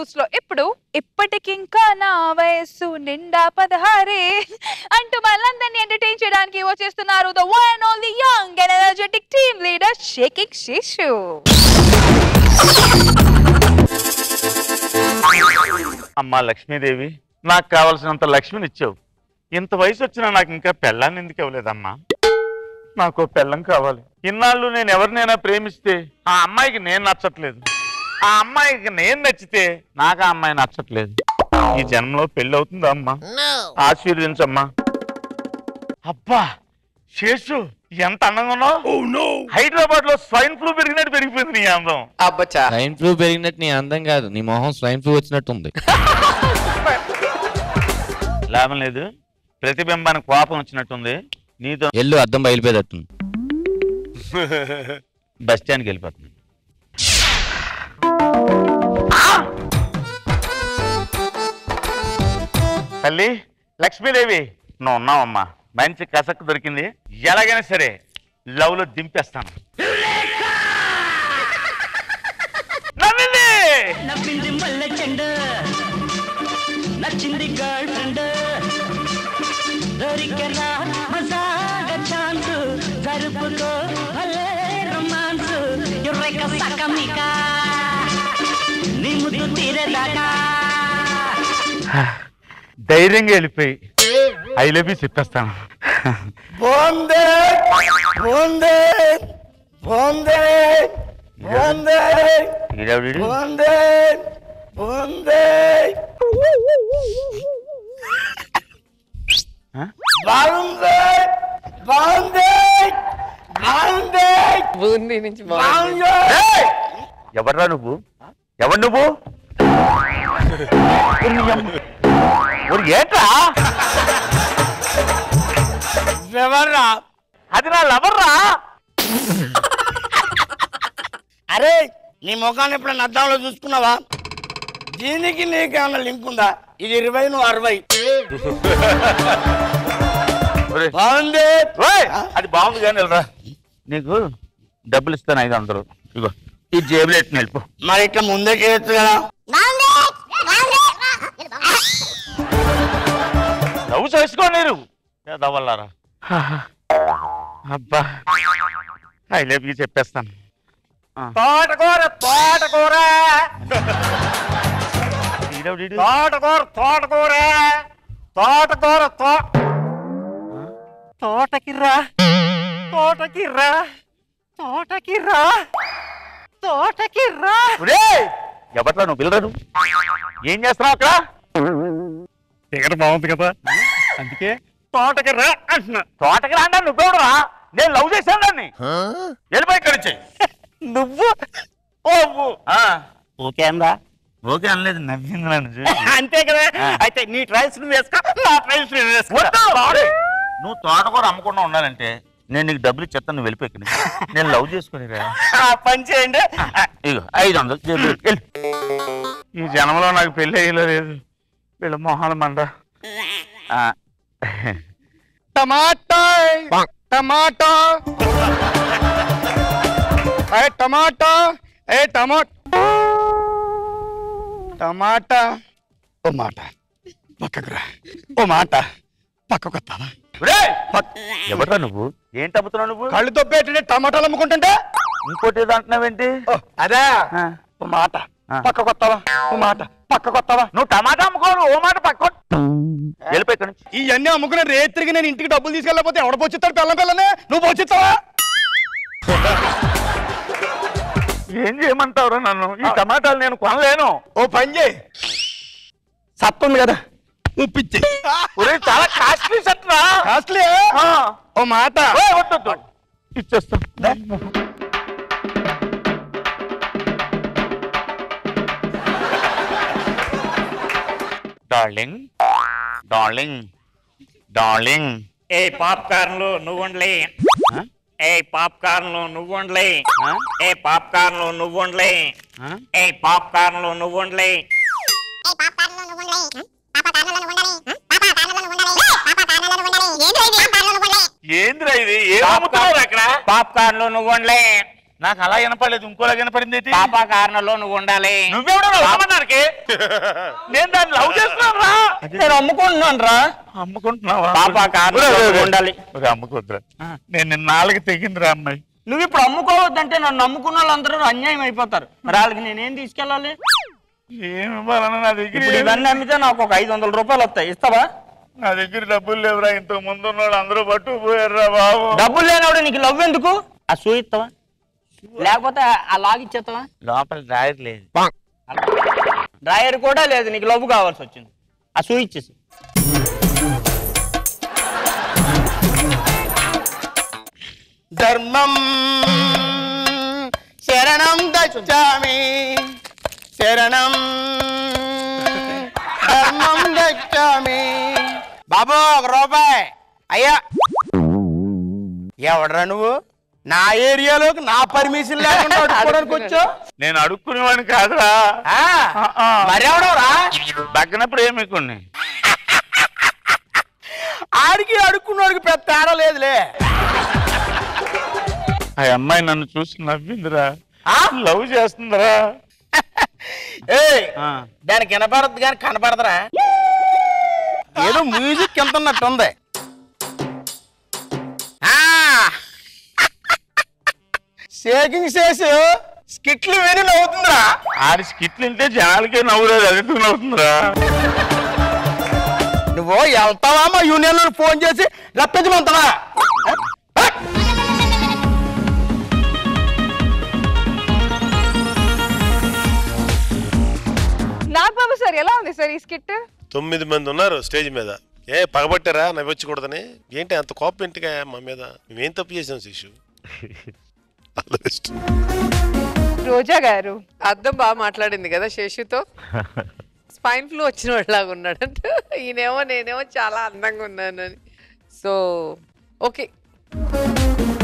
News లో ఇప్పుడు ఇప్పటికింకా నా వయస్సు నిండా పదహారే అంటూ మళ్ళందరినీ ఎంటర్టైన్ చేయడానికి వచ్చేస్తున్నారు the one all the young and energetic team leader shaking శిశు అమ్మా లక్ష్మీదేవి నాకు కావలసినంత లక్ష్మిని ఇచ్చావు ఇంత వయసు వచ్చినా నాకు ఇంకా పెళ్ళాన్ని ఎందుకు ఇవ్వలేదమ్మా నాకు ఓ పెళ్ళం కావాలి ఇన్నాళ్ళు నేను ఎవరినైనా ప్రేమిస్తే ఆ అమ్మాయికి నేను నచ్చట్లేదు ఆ అమ్మాయికి నేను నచ్చితే నాకు ఆ అమ్మాయి నచ్చట్లేదు ఈ జన్మలో పెళ్ళి అవుతుందా అమ్మా ఆశీర్వదించమ్మా అబ్బా శేషు ఎంత అందంగా ఉన్నావు హైదరాబాద్ లో స్వైన్ ఫ్లూ పెరిగినట్టు పెరిగిపోయింది నీ అందం అబ్బచ్చా స్వైన్ ఫ్లూ పెరిగినట్టు నీ అందం కాదు నీ మొహం స్వైన్ ఫ్లూ వచ్చినట్టుంది లాభం లేదు ప్రతిబింబానికి కోపం వచ్చినట్టుంది నీతో ఎల్లు అద్దం బయలుపోయేటట్టుంది బస్ స్టాండ్కి వెళ్ళిపోతుంది తల్లి లక్ష్మీదేవి నువ్వు ఉన్నావమ్మా మంచి కసక్కు దొరికింది ఎలాగైనా సరే లవ్ లో దింపేస్తాను నవ్వింది! నవ్వింది మల్లె చెండు నచ్చింది గర్ల్ ఫ్రెండ్ దొరికెనా మజాగా ఛాన్స్ జరుపుకో భలే రొమాన్స్ ఎర్రెక సకమిక నీ ముద్దు తీరేదాకా ధైర్యంగా వెళ్ళిపోయి ఐ లవ్ యూ చెప్పేస్తాను బోందే బోందే బోందే బోందే ఈడెవడీడు? బోందే బోందే ఆ? బాగుంది బాగుంది బాగుంది బూందీ నుంచి బాగుంది బాగుంది ఏయ్! ఎవర్రా నువ్వు ఎవరు నువ్వు ఒరి ఏట్రా ఎవర్రా అది నా లవర్రా అరే నీ ముఖాన్ని ఎప్పుడైనా అద్దంలో చూసుకున్నావా దీనికి నీకేమన్నా లింక్ ఉందా ఇది ఇరవై నువ్వు అరవై ఒరేయ్, బాగుంది ఓయ్, అది బాగుంది కానీ వెళ్ళరా నీకు డబ్బులు ఇస్తాను ఐదు వందలు ఇగో ఈ జేబులో ఎట్టిన వెళ్ళిపో మరి ఇట్లా ముందే చేయొచ్చు కదా లవ్ చేసుకో మీరు దవ్వల్లారా అబ్బా ఐ లవ్ యూ చెప్పేస్తాను ఆ. తోటకూర తోటకూర ఈడెవడీడు? తోటకూర తోటకూర తోటకూర తో తోటకి రా తోటకి రా తోటకి రా తోటకి రా ఒరేయ్, ఎవట్రా నువ్వు పిల్లరా నువ్వు ఏం చేస్తున్నావు అక్కడ టికెట్ బాగుంది కదా అందుకే తోటకి రా అంటున్నా తోటకి రాండా నువ్వెవడురా నేను లవ్ చేశాను దాన్ని వెళ్ళిపోయి ఇక్కడి నుంచి నువ్వు ఓ ఓకే అందా ఓకే అనలేదు నవ్వింది నన్ను చూసి. అంతే కదా ఆ. అయితే నీ ట్రైల్స్ నువ్వు వేసుకో నా ట్రైల్స్ నువ్వు వేసుకో వద్దు! నువ్వు తోటకూర అమ్మకుండా ఉండాలంటే నేను నీకు డబ్బులు ఇచ్చేస్తాను నువ్వు వెళ్ళిపోయి ఇక్కడి నుంచి. నేను లవ్ చేసుకుని ఆ పని చేయండి ఇగో ఐదు వందలు జేబులో పెట్టి వెళ్ళు. ఈ జన్మలో నాకు పెళ్ళి అయ్యలేదు వీళ్ళ మొహాల మండ ఆ, టమాటా టమాటా ఏ టమాటా ఏ టమాటా టమాటా ఓ మాట పక్కకు రా ఓ మాట పక్కకు వస్తావా ఒరేయ్! ఎవడ్రా నువ్వు ఏంటి అమ్ముతున్నావు నువ్వు కళ్ళు తొప్పేటంటే టమాటాలు అమ్ముకుంటుంటే ఇంకోటి ఏదో అంటున్నావేంటి ఓ, అదే ఆ. ఓ మాట ఆ. పక్కకు వస్తావా ఓ మాట పక్కకు వస్తావా నువ్వు టమాటా అమ్ముకోను ఓ మాట పక్కన వెళ్ళిపోయి ఇక్కడి నుంచి ఇవన్నీ అమ్ముకునే రేత్రికి నేను ఇంటికి డబ్బులు తీసుకెళ్ళకపోతే ఎవడ పోచిస్తాడు పిల్లం పిల్లనే నువ్వు పోచిస్తావా ఏం చేయమంటావురా నన్ను ఈ టమాటాలు నేను కొనలేను ఓ పని చేయి సత్తుంది కదా ఉప్పిచ్చి ఒరేయ్, చాలా కాస్ట్లీ సెట్ రా కాస్ట్లీ ఆ. ఓ మాట ఓయ్, వద్దు, వద్దు. ఇచ్చేస్తా డార్లింగ్ డార్లింగ్ డార్లింగ్ ఏ పాప్కార్న్లు నువ్వుండలే ఆ? ఏ పాప్కార్న్లు నువ్వుండలే ఆ? ఏ పాప్కార్న్లు నువ్వుండలే ఆ? ఏ పాప్కార్న్లు నువ్వుండలే ఏందిరా ఇది ఏం అమ్ముతున్నారు అక్కడ పాప్కార్న్లు నువ్వుండలే నాకు అలా వినపడలేదు ఇంకోలా వినపడింది ఏంటి? పాప కారణంలో నువ్వు ఉండాలి నువ్వెవడో రమ్మన్నానికి నేను దాన్ని లవ్ చేస్తున్నాను రా నేను అమ్ముకుంటున్నాను రా అమ్ముకుంటున్నావా పాప కారణంలో ఒరే, ఒరే, నువ్వు ఒరే. ఉండాలి ఒరే, అమ్ముకోద్దురా నేను నిన్న నాలుగు తెగిందిరా అమ్మాయి నువ్వు ఇప్పుడు అమ్ముకోవద్దంటే నన్ను నమ్ముకున్న వాళ్ళందరూ అన్యాయం అయిపోతారు మరి వాళ్ళకి నేనేం తీసుకెళ్ళాలి ఏం ఇవ్వాలన్నా నా దగ్గర ఇప్పుడు ఇవన్నీ అమ్మితే నాకు ఒక ఐదు వందల రూపాయలు వస్తాయి ఇస్తావా నా దగ్గర డబ్బులు లేవురా ఇంతకు ముందు ఉన్నవాడు అందరూ పట్టుకుపోయారురా బాబు డబ్బులు లేనప్పుడు నీకు లవ్ ఎందుకు ఆ సూ ఇస్తావా లేకపోతే ఆ లాగ్ ఇచ్చేస్తావా లోపల రాయట్లేదు డ్రాయర్ కూడా లేదు నీకు లవ్ కావాల్సి వచ్చింది ఆ సూ ఇచ్చేసి ధర్మం శరణం దచ్చామి శరణం ధర్మం దచ్చామి బాబు ఒక రూపాయి అయ్యా ఎవడరా నువ్వు నా ఏరియాలోకి నా పర్మిషన్ లేకుండా అడుక్కోవడానికి వచ్చావు నేను అడుక్కునేవాడిని కాదురా ఆ, మరెవడోరా దగ్గనప్పుడు ఏమికుని ఆడికి అడుక్కున్నోడికి పెద్ద తేడా లేదులే ఆ అమ్మాయి నన్ను చూసి నవ్విందిరా ఆ? లవ్ చేస్తుందిరా ఏయ్ ఆ. దానికి వినపడద్దు కానీ కనపడదురా ఏదో మ్యూజిక్ ఎంత ఉంది షేకింగ్ చేసి స్కిట్లు విని నవ్వుతుందిరా ఆడి స్కిట్లు వింటే జనాలకే నవ్వులేదు అది ఎందుకు నవ్వుతుందిరా నువ్వు వెళ్తావా మా యూనియన్ ఫోన్ చేసి రప్పించమంటావా నాగబాబు సార్ ఎలా ఉంది సార్ ఈ స్కిట్ తొమ్మిది మంది ఉన్నారు స్టేజ్ మీద ఏ పగబట్టారా నవ్వొచ్చకూడదని ఏంటి అంత కోపం ఏంటిగా మా మీద మేమేం తప్పు చేసాం శిశు ఆలోచిస్తు రోజా గారు అర్థం బాగా మాట్లాడింది కదా శేషుతో స్పైన్ ఫ్లూ వచ్చిన వాళ్ళలాగా ఉన్నాడంట ఈయనేమో నేనేమో చాలా అందంగా ఉన్నానని సో ఓకే